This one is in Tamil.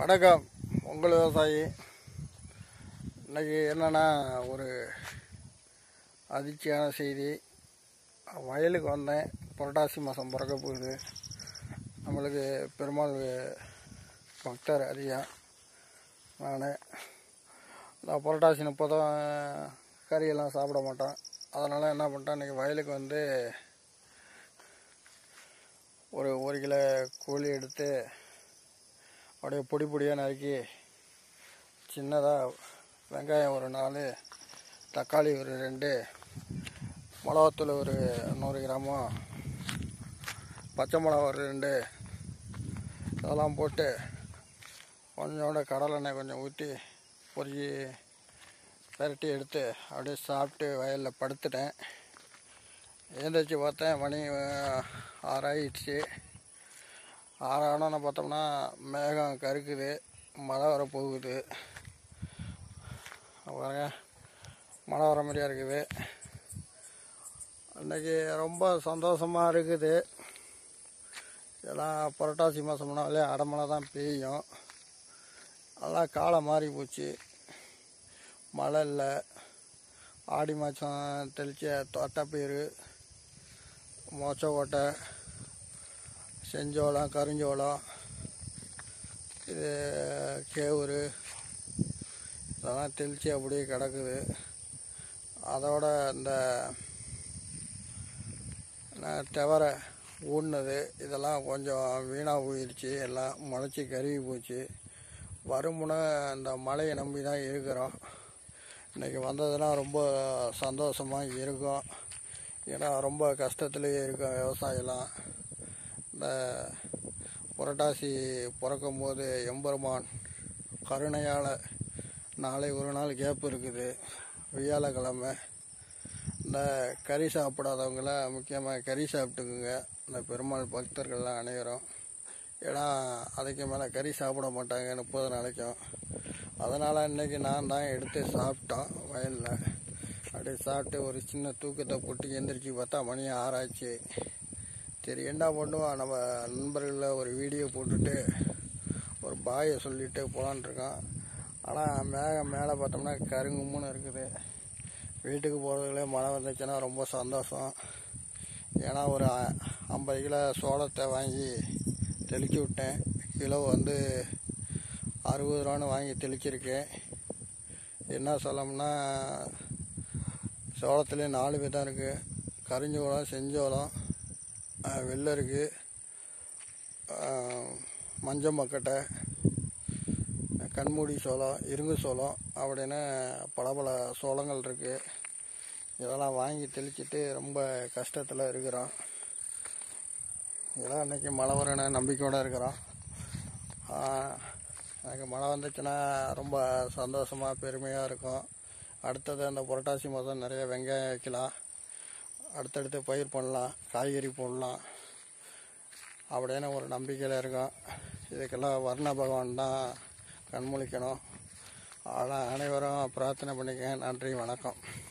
வணக்கம் உங்கள் விவசாயி இன்னைக்கு என்னென்னா ஒரு அதிர்ச்சியான செய்தி வயலுக்கு வந்தேன் புரட்டாசி மாதம் பிறக்க போகுது நம்மளுக்கு பெருமாள் பக்தர் அதிகம் நான் நான் புரட்டாசி முப்பதும் கறியெல்லாம் சாப்பிட மாட்டேன் அதனால் என்ன பண்ணிட்டேன் இன்றைக்கி வயலுக்கு வந்து ஒரு ஒரு கிலோ கோழி எடுத்து அப்படியே பொடி பொடியாக நறுக்கி சின்னதாக வெங்காயம் ஒரு நாலு தக்காளி ஒரு ரெண்டு மிளகாத்தூள் ஒரு நூறு கிராமும் பச்சை மிளகா ஒரு ரெண்டு இதெல்லாம் போட்டு கொஞ்சோண்டு கடலெண்ணெய் கொஞ்சம் ஊற்றி பொறுக்கி பெரட்டி எடுத்து அப்படியே சாப்பிட்டு வயலில் படுத்துட்டேன் எழுந்திரிச்சு பார்த்தேன் மணி அஹ், ஆறாயிடுச்சு ஆறானோன்னு பார்த்தோம்னா மேகம் கருக்குது மழை வர போகுது பாருங்க மழை வர மாதிரியா இருக்குது அன்னைக்கு ரொம்ப சந்தோஷமாக இருக்குது எல்லாம் புரட்டாசி மாதம்னாலே அடமழை தான் பெய்யும் அதெல்லாம் காலம் மாறி போச்சு மழை இல்லை ஆடி மாதம் தெளிச்ச தோட்டப்பயிறு மொச்சக்கொட்டை செஞ்சோளம் கருஞ்சோளம் இது கேவுரு இதெல்லாம் தெளித்து அப்படியே கிடக்குது அதோட இந்த என்ன, தெவரை ஊடினது இதெல்லாம் கொஞ்சம் வீணாக போயிடுச்சு எல்லாம் முளைச்சி கருகி போச்சு வருமுனை இந்த மழையை நம்பி தான் இருக்கிறோம் இன்றைக்கி வந்ததுன்னா ரொம்ப சந்தோஷமாக இருக்கும் ஏன்னா ரொம்ப கஷ்டத்துலேயே இருக்கும் விவசாயம்லாம் இந்த புரட்டாசி பிறக்கும் போது எம்பெருமான் கருணையால் நாளை ஒரு நாள் கேப் இருக்குது வியாழக்கிழமை இந்த கறி சாப்பிடாதவங்கள முக்கியமாக கறி சாப்பிட்டுக்குங்க இந்த பெருமாள் பக்தர்கள்லாம் அனைவரும் ஏன்னா அதுக்கு மேலே கறி சாப்பிட மாட்டாங்க முப்பது நாளைக்கும் அதனால் இன்னைக்கு நான் தான் எடுத்து சாப்பிட்டோம் வயலில் அப்படியே சாப்பிட்டு ஒரு சின்ன தூக்கத்தை போட்டு எந்திரிச்சு பார்த்தா மணி ஆறாச்சு சரி என்ன பண்ணுவோம் நம்ம நண்பர்களில் ஒரு வீடியோ போட்டுட்டு ஒரு பாயை சொல்லிட்டு போலான்னு இருக்கோம் ஆனால் மேகம் மேலே பார்த்தோம்னா கருங்கும்முன்னு இருக்குது வீட்டுக்கு போகிறதுக்குள்ளே மழை வந்துச்சுன்னா ரொம்ப சந்தோஷம் ஏன்னா ஒரு அ- ஐம்பது கிலோ சோளத்தை வாங்கி தெளிச்சு விட்டேன் கிலோ வந்து அறுபது ரூபான்னு வாங்கி தெளிச்சிருக்கேன் என்ன சொல்லணும்னா சோளத்துலேயே நாலு விதம் இருக்குது கரிஞ்சோளம் செஞ்சோளம் அஹ், வெள்ளை இருக்குது மஞ்சள் மக்கட்டை கண்மூடி சோளம் இரும்பு சோளம் அப்படின்னு பல பல சோளங்கள் இருக்குது இதெல்லாம் வாங்கி தெளிச்சிட்டு ரொம்ப கஷ்டத்தில் இருக்கிறோம் இதெல்லாம் இன்றைக்கி மழை வரணும்னு நம்பிக்கையோடு இருக்கிறோம் ஆஹ், எனக்கு மழை வந்துச்சுன்னா ரொம்ப சந்தோஷமாக பெருமையாக இருக்கும் அடுத்தது அந்த புரட்டாசி மாதம் நிறைய வெங்காயம் வைக்கலாம் அடுத்தடுத்து பயிர் பண்ணலாம் காய்கறி போடலாம் அப்படின்னு ஒரு நம்பிக்கையில் இருக்கோம் இதுக்கெல்லாம் வர்ண பகவான் தான் கண்முழிக்கணும் ஆனால் அனைவரும் பிரார்த்தனை பண்ணிக்க நன்றி வணக்கம்